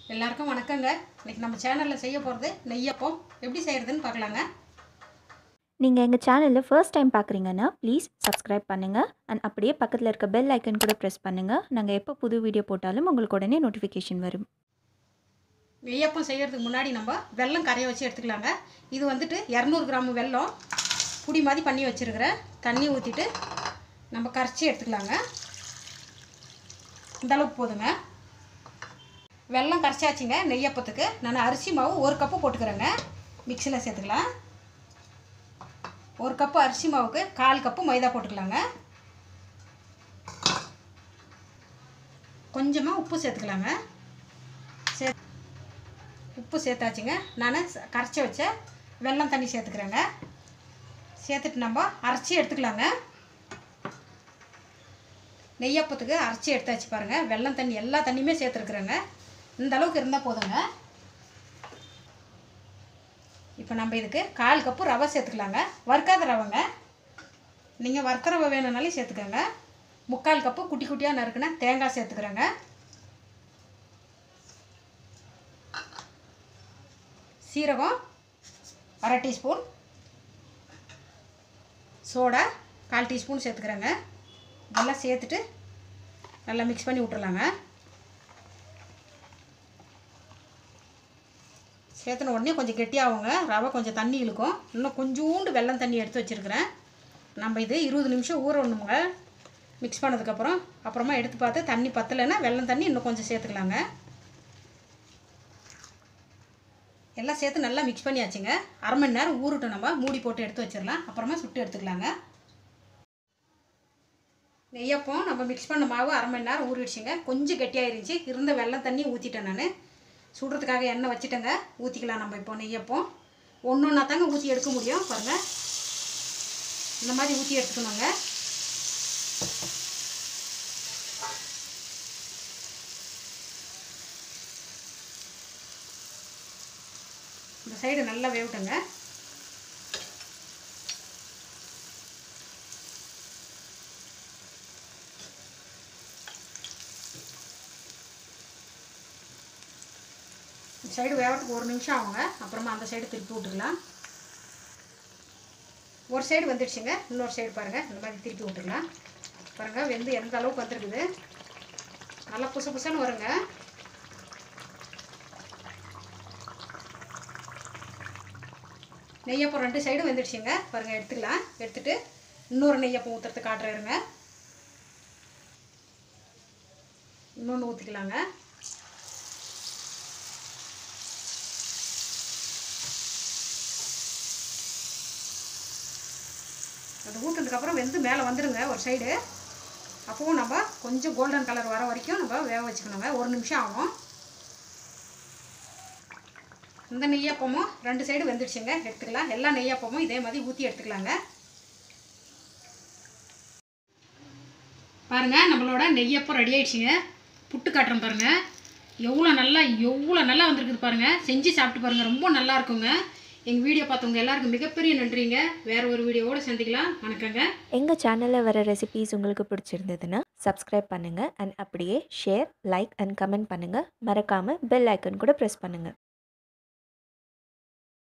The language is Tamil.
எல்லாருக்கும் வணக்கங்க இன்னைக்கு நம்ம சேனலில் செய்ய போகிறது நெய்யப்பம் எப்படி செய்கிறதுன்னு பார்க்கலாங்க நீங்கள் எங்கள் சேனலில் ஃபர்ஸ்ட் டைம் பார்க்குறீங்கன்னா ப்ளீஸ் சப்ஸ்கிரைப் பண்ணுங்கள் அண்ட் அப்படியே பக்கத்தில் இருக்க பெல் ஐக்கன் கூட ப்ரெஸ் பண்ணுங்கள் நாங்கள் எப்போ புது வீடியோ போட்டாலும் உங்களுக்கு உடனே நோட்டிஃபிகேஷன் வரும் நெய்யப்பம் செய்கிறதுக்கு முன்னாடி நம்ம வெல்லம் கரைய வச்சு எடுத்துக்கலாங்க இது வந்துட்டு இரநூறு கிராம் வெல்லம் புடி மாதிரி பண்ணி வச்சுருக்கிறேன் தண்ணி ஊற்றிட்டு நம்ம கரைச்சி எடுத்துக்கலாங்க இந்த அளவுக்கு போதுங்க வெல்லம் கரைச்சாச்சுங்க நெய்யப்பத்துக்கு நான் அரிசி மாவு ஒரு கப்பு போட்டுக்கிறேங்க மிக்சியில் சேர்த்துக்கலாம் ஒரு கப்பு அரிசி மாவுக்கு கால் கப்பு மைதா போட்டுக்கலாங்க கொஞ்சமாக உப்பு சேர்த்துக்கலாங்க சே உப்பு சேர்த்தாச்சுங்க நான் ச- கரைச்சி வச்ச வெல்லம் தண்ணி சேர்த்துக்கிறேங்க சேர்த்துட்டு நம்ம அரைச்சி எடுத்துக்கலாங்க நெய்யப்பத்துக்கு அரைச்சி எடுத்தாச்சு பாருங்கள் வெல்லம் தண்ணி எல்லா தண்ணியுமே சேர்த்துருக்குறேங்க இந்த அளவுக்கு இருந்தால் போதுங்க இப்போ நம்ம இதுக்கு கால் கப்பு ரவை சேர்த்துக்கலாங்க வறுக்காத ரவைங்க நீங்கள் வறுத்த ரவை வேணும்னாலும் சேர்த்துக்கோங்க முக்கால் கப்பு குட்டி குட்டியாக நறுக்குன தேங்காய் சேர்த்துக்கிறேங்க சீரகம் அரை டீஸ்பூன் சோடா கால் டீஸ்பூன் சேர்த்துக்கிறேங்க இதெல்லாம் சேர்த்துட்டு நல்லா மிக்ஸ் பண்ணி விட்டுறலாங்க சேர்த்துன உடனே கொஞ்சம் கெட்டியாகுங்க ரவை கொஞ்சம் தண்ணி இழுக்கும் இன்னும் கொஞ்சோண்டு வெல்லம் தண்ணி எடுத்து வச்சுருக்கிறேன் நம்ம இது இருபது நிமிஷம் ஊற விடணுங்க மிக்ஸ் பண்ணதுக்கப்புறம் அப்புறமா எடுத்து பார்த்து தண்ணி பத்தலைன்னா வெல்லம் தண்ணி இன்னும் கொஞ்சம் சேர்த்துக்கலாங்க எல்லாம் சேர்த்து நல்லா மிக்ஸ் பண்ணியாச்சுங்க அரை மணி நேரம் ஊறட்டும் நம்ம மூடி போட்டு எடுத்து வச்சிடலாம் அப்புறமா சுட்டு எடுத்துக்கலாங்க நெய்யப்பம் நம்ம மிக்ஸ் பண்ண மாவு அரை மணி நேரம் ஊறிடுச்சுங்க கொஞ்சம் கெட்டியாயிருந்துச்சு இருந்த வெள்ளம் தண்ணி ஊற்றிட்டேன் நான் சுடுறதுக்காக எண்ணெய் வச்சுட்டேங்க ஊற்றிக்கலாம் நம்ம இப்போ நெய்யப்பம் ஒன்று ஒன்றா தாங்க ஊற்றி எடுக்க முடியும் பாருங்கள் இந்த மாதிரி ஊற்றி எடுத்துக்கணுங்க இந்த சைடு நல்லா வேகட்டுங்க இந்த சைடு வேகத்துக்கு ஒரு நிமிஷம் ஆகுங்க அப்புறமா அந்த சைடு திருப்பி விட்டுக்கலாம் ஒரு சைடு வந்துடுச்சுங்க இன்னொரு சைடு பாருங்கள் இந்த மாதிரி திருப்பி விட்டுக்கலாம் பாருங்கள் வெந்து எந்த அளவுக்கு வந்திருக்குது நல்லா புசு புசுன்னு வருங்க நெய்யப்பம் ரெண்டு சைடும் வெந்துடுச்சுங்க பாருங்கள் எடுத்துக்கலாம் எடுத்துட்டு இன்னொரு நெய்யப்பம் ஊற்றுறது காட்டுறேருங்க இன்னொன்று ஊற்றிக்கலாங்க அது ஊற்றுனதுக்கப்புறம் வெந்து மேலே வந்துடுங்க ஒரு சைடு அப்பவும் நம்ம கொஞ்சம் கோல்டன் கலர் வர வரைக்கும் நம்ம வேக வச்சுக்கணுங்க ஒரு நிமிஷம் ஆகும் இந்த நெய்யப்பமும் ரெண்டு சைடு வெந்துடுச்சுங்க எடுத்துக்கலாம் எல்லா நெய்யப்பமும் இதே மாதிரி ஊற்றி எடுத்துக்கலாங்க பாருங்க நம்மளோட நெய்யப்பம் ரெடி ஆயிடுச்சுங்க புட்டு காட்டுறோம் பாருங்க எவ்வளோ நல்லா எவ்வளோ நல்லா வந்திருக்குது பாருங்க செஞ்சு சாப்பிட்டு பாருங்க ரொம்ப நல்லா இருக்குங்க எங்கள் வீடியோ பார்த்தவங்க எல்லாருக்கும் மிகப்பெரிய நன்றிங்க வேற ஒரு வீடியோவோட சந்திக்கலாம் வணக்கங்க எங்கள் சேனலில் வர ரெசிபீஸ் உங்களுக்கு பிடிச்சிருந்ததுன்னா சப்ஸ்கிரைப் பண்ணுங்கள் அண்ட் அப்படியே ஷேர் லைக் அண்ட் கமெண்ட் பண்ணுங்கள் மறக்காமல் பெல் ஐக்கன் கூட ப்ரெஸ் பண்ணுங்கள்